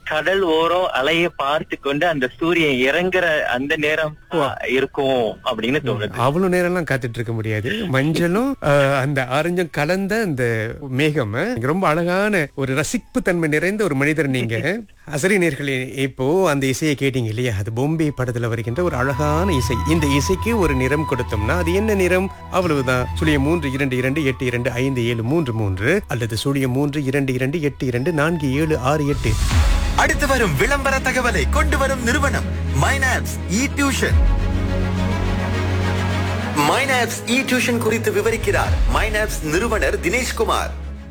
கடல் ஓரம் அலையை பார்த்து கொண்டு அந்த சூரியன் இறங்குற அந்த நேரம் ஆ, இருக்கும் அப்படின்னு தோணுது அவ்வளவு நேரம் எல்லாம் காத்துட்டு இருக்க முடியாது மஞ்சளும் அஹ், அந்த ஆரஞ்சும் கலந்த அந்த மேகம் அஹ், ரொம்ப அழகான ஒரு ரசிப்பு தன்மை நிறைந்த ஒரு மனிதர் நீங்க அசரி நேர்களே இப்போ அந்த இசையை கேட்டீங்க இல்லையா அது பொம்பே படத்துல வருகின்ற ஒரு அழகான இசை இந்த இசைக்கு ஒரு நிறம் கொடுத்தோம்னா அது என்ன நிறம் அவ்வளவுதான் சுழியம் மூன்று இரண்டு இரண்டு எட்டு இரண்டு ஐந்து ஏழு மூன்று மூன்று அல்லது சுழியம் மூன்று இரண்டு இரண்டு எட்டு இரண்டு நான்கு ஏழு ஆறு எட்டு அடுத்து வரும் விளம்பர தகவலை கொண்டு வரும் நிறுவனம் மைனாப்ஸ் இ டியூஷன் மைனாப்ஸ் இ டியூஷன் குறித்து விவரிக்கிறார் மைனாப்ஸ் நிறுவனர் தினேஷ்குமார்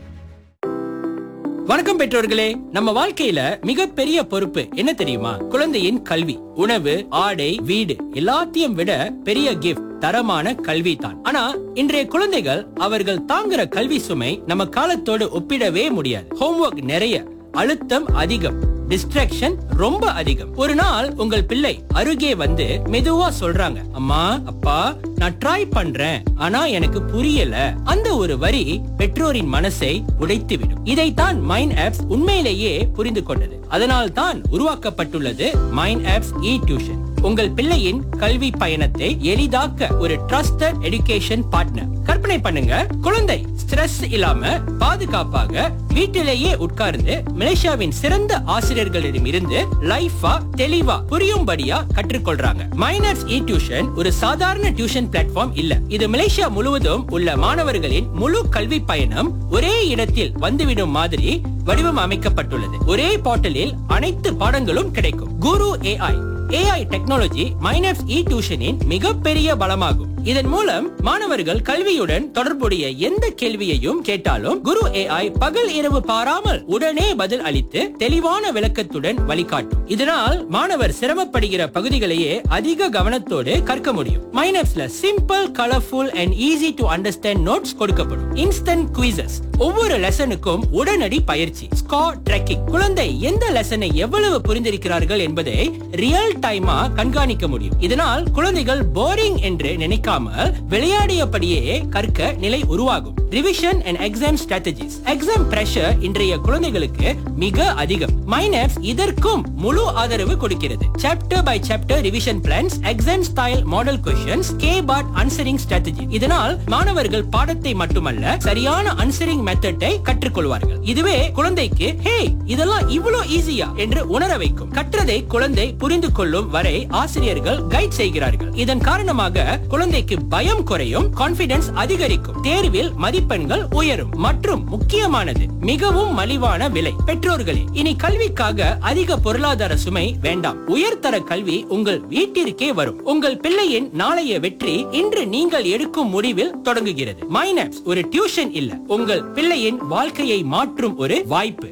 வணக்கம் பெற்றோர்களே நம்ம வாழ்க்கையில மிகப்பெரிய பொறுப்பு என்ன தெரியுமா குழந்தையின் கல்வி உணவு ஆடை வீடு எல்லாத்தையும் விட பெரிய கிஃப்ட் தரமான கல்வி தான் ஆனா இன்றைய குழந்தைகள் அவர்கள் தாங்குற கல்வி சுமை நம்ம காலத்தோடு ஒப்பிடவே முடியாது ஹோம்ஒர்க் நிறைய அழுத்தம் அதிகம் டிஸ்ட்ராக்ஷன் ரொம்ப அதிகம் ஒரு நாள் உங்கள் பிள்ளை அருகே வந்து மெதுவா சொல்றாங்க அம்மா அப்பா நான் ட்ரை பண்றேன் ஆனா எனக்கு புரியல அந்த ஒரு வரி பெற்றோரின் மனசை உடைத்துவிடும் இதைத்தான் மைண்ட் ஆப்ஸ் உண்மையிலேயே புரிந்து கொண்டது அதனால் தான் உருவாக்கப்பட்டுள்ளது மைண்ட் ஆப்ஸ் இ டியூஷன் உங்கள் பிள்ளையின் கல்வி பயணத்தை எளிதாக்க ஒரு ட்ரஸ்டட் எடுகேஷன் பார்ட்னர் கற்பனை பண்ணுங்க குழந்தை ஸ்ட்ரெஸ் இல்லாம பாதுகாப்பாக வீட்டிலேயே உட்கார்ந்து மலேசியாவின் சிறந்த ஆசிரியர்களிடம் இருந்து லைஃபா தெளிவா புரியும்படியா கற்றுக்கொள்றாங்க மைனர்ஸ் இ டியூஷன் ஒரு சாதாரண டியூஷன் பிளாட்ஃபார்ம் இல்ல இது மலேசியா முழுவதும் உள்ள மாணவர்களின் முழு கல்வி பயணம் ஒரே இடத்தில் வந்துவிடும் மாதிரி வடிவம் அமைக்கப்பட்டுள்ளது ஒரே போர்ட்டலில் அனைத்து பாடங்களும் கிடைக்கும் Guru AI AI technology Mynaps e டியூஷனின் மிகப்பெரிய பலமாகும் இதன் மூலம் மாணவர்கள் கல்வியுடன் தொடர்புடைய எந்த கேள்வியையும் கேட்டாலும் குரு ஏஐ பகல் இரவு பாராமல் உடனே பதில் அளித்து தெளிவான விளக்கத்துடன் வழிகாட்டும் இதனால் மாணவர் சிரமப்படுகிற பகுதிகளையே அதிக கவனத்தோடு கற்க முடியும் மைனப்ஸ்ல simple colourful and easy to understand notes கொடுக்கப்படும் இன்ஸ்டன்ட் குவிசஸ் ஒவ்வொரு லெசனுக்கும் உடனடி பயிற்சி ஸ்கார் ட்ரெக்கிங் குழந்தை எந்த லெசனை எவ்வளவு புரிந்திருக்கிறார்கள் என்பதை ரியல் டைமா கண்காணிக்க முடியும் இதனால் குழந்தைகள் போரிங் என்று நினைக்காமல் விளையாடியபடியே கற்க நிலை உருவாகும் revision and exam strategies exam pressure இன்றைய குழந்தைகளுக்கு மிக அதிகம் மைனப்ஸ் இதற்கும் முழு ஆதரவு கொடுக்கிறது chapter by chapter revision plans exam style model questions key part answering strategy இதனால் மாணவர்கள் பாடத்தை மட்டுமல்ல சரியான அன்சரிங் மெத்தட்டை கற்றுக்கொள்வார்கள் இதுவே குழந்தைக்கு ஹே இதெல்லாம் இவ்வளவு ஈஸியா என்று உணர வைக்கும் கற்றதை குழந்தை புரிந்து கொள்ளும் வரை ஆசிரியர்கள் கைட் செய்கிறார்கள் இதன் காரணமாக குழந்தைக்கு பயம் குறையும் கான்பிடன்ஸ் அதிகரிக்கும் தேர்வில் மதிப்பெண்கள் உயரும் மற்றும் முக்கியமானது மிகவும் மலிவான விலை பெற்றோர்களே இனி கல்விக்காக அதிக பொருளாதார சுமை வேண்டாம் உயர்தர கல்வி உங்கள் வீட்டிற்கே வரும் உங்கள் பிள்ளையின் நாளைய வெற்றி இன்று நீங்கள் எடுக்கும் முடிவில் தொடங்குகிறது மைனப்ஸ் ஒரு டியூஷன் இல்ல உங்கள் பிள்ளையின் வாழ்க்கையை மாற்றும் ஒரு வாய்ப்பு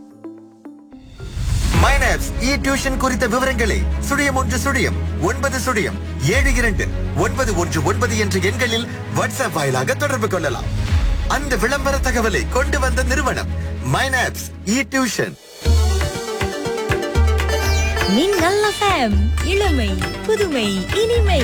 மைனாப்ஸ் இ டியூஷன் குறித்த விவரங்களை சுழியம் ஒன்று சுழியம் ஒன்பது சுழியம் ஏழு இரண்டு ஒன்பது ஒன்று ஒன்பது என்ற எண்களில் வாட்ஸ்அப் வாயிலாக தொடர்பு கொள்ளலாம் அந்த விளம்பர தகவலை கொண்டு வந்த நிறுவனம் மைனாப்ஸ் இ டியூஷன் நீங்கள் FM இளமை புதுமை இனிமை